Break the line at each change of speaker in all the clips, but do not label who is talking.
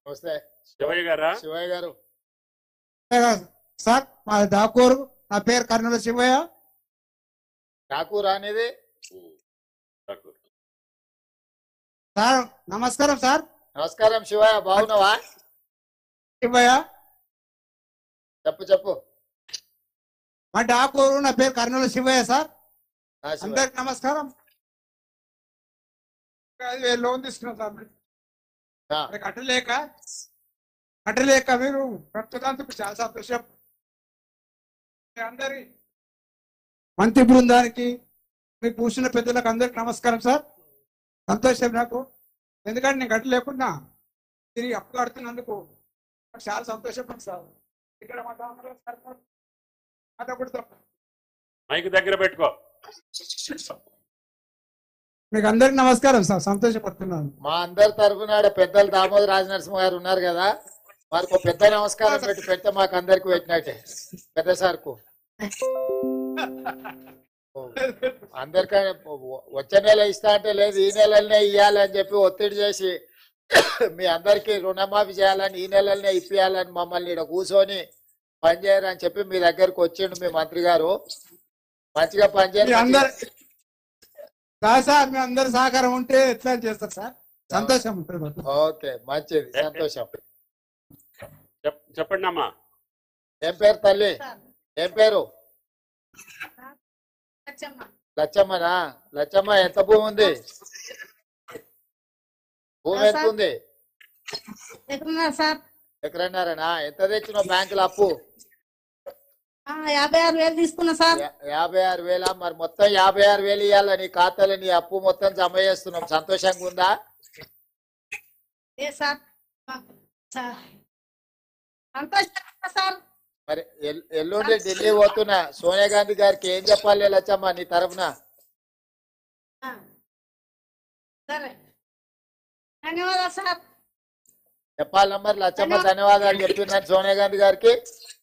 నమస్తే
శివయ్య గారా
శివయ్య గారు
సార్ మా దాకూరు నా పేరు కర్నూలు శివయ్య
ఠాకూర్ అనేది
ఠాకూర్.
సార్ నమస్కారం సార్
నమస్కారం శివయ్య బాగున్నావా
శివయ్య
చెప్పు చెప్పు
మా డాకూరు నా పేరు కర్నూలు శివయ్య సార్
ఆ, శివయ్య.
అందరికి నమస్కారం ఐదు వేలు లోన్ తీసుకున్నాం సార్ మరి.
ఆ,
మరి కట్టలేక కట్టలేక మీరు ప్రస్తుతానికి చాలా సంతోషం మీ అందరి మంత్రి బృందానికి మీ కూర్చున్న పెద్దలకు అందరికి నమస్కారం సార్ సంతోషం నాకు ఎందుకంటే నేను కట్టలేకున్నా తిరిగి అప్పు కడుతున్నందుకు నాకు చాలా సంతోషం సార్ ఇక్కడ మా దాంట్లో సార్ మాతో తప్ప
మైక్ దగ్గర పెట్టుకో
మీకు అందరికి నమస్కారం సార్ సంతోషపడుతున్నాను
మా అందరి తరఫున ఆడ పెద్దలు దామోదర రాజనరసింహ గారు ఉన్నారు కదా వారికి ఒక పెద్ద నమస్కారం పెట్టి పెడితే మాకు అందరికి పెట్టినట్టే పెద్ద సార్కు అందరికీ వచ్చే నెల ఇస్తా అంటే లేదు ఈ నెలలనే ఇవ్వాలని చెప్పి ఒత్తిడి చేసి మీ అందరికీ రుణమాఫీ చేయాలని ఈ నెలలనే ఇప్పియాలని మమ్మల్ని ఇక్కడ కూర్చొని పనిచేయరని చెప్పి మీ దగ్గరకు వచ్చిండు మీ మంత్రి గారు మంచిగా
మీ
పనిచేయండి
అందరు కాదు సార్ మీ అందరి సహకారం ఉంటే ఎట్లా చేస్తారు సార్ సంతోషం ఉంటుంది మాకు.
ఓకే మంచిది సంతోషం
చెప్- చెప్పండి అమ్మా
ఏం పేరు తల్లి ఏం పేరు లచ్చమ్మనా లచ్చమ్మ ఎంత భూమి ఉంది భూమి ఎంత ఉంది
ఎక్కడున్నారు సార్
ఎక్కడన్నారనా ఎంత తెచ్చినావు బ్యాంకులో అప్పు
ఆ, యాభై ఆరు వేలు తీసుకున్నా సార్
యా- యాభై ఆరు వేల మరి మొత్తం యాభై ఆరు వేలు ఇవ్వాలా నీ ఖాతాలో నీ అప్పు మొత్తం జమ చేస్తున్నాం సంతోషంగా ఉందా
ఏ సార్ ఆ, సార్ సంతోషంగా సార్
మరి ఎల్- ఎల్లుండి ఢిల్లీ పోతున్నా సోనియా గాంధీ గారికి ఏం చెప్పాలి లచ్చమ్మ నీ తరఫున
ఆ. సరే ధన్యవాదాలు సార్
చెప్పాలి మరి లచ్చమ్మ ధన్యవాదాలు చెప్తున్నాను సోనియా గాంధీ గారికి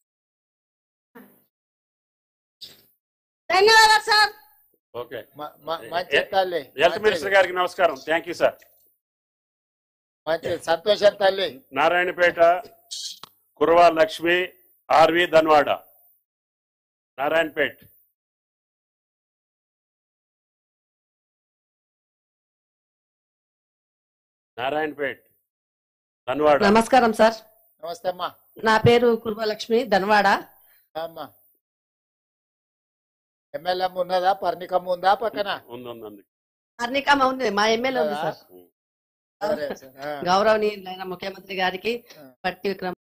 ధన్యవాదాలు సార్
ఓకే
మ- మ- మంచి తల్లి
హెల్త్ మినిస్టర్ గారికి నమస్కారం థ్యాంక్ యూ సార్
మంచి సంతోషం తల్లి
నారాయణపేట కుర్వా లక్ష్మి ఆర్వి ధన్వాడ నారాయణపేట్ నారాయణపేట్ ధన్వాడ
నమస్కారం సార్
నమస్తే అమ్మా
నా పేరు కుర్మలక్ష్మి ధన్వాడ
అమ్మా ఎమ్మెల్యే ఉన్నదా పర్ణికమ్మ ఉందా పక్కన
ఉంది ఉంది ఉంది
అర్నికమ్మ ఉంది మా ఎమ్మెల్యే ఉంది సార్
సరే, సరే. ఆ.
గౌరవనీయులైన ముఖ్యమంత్రి గారికి
ఆ.
పట్టి విక్రమ్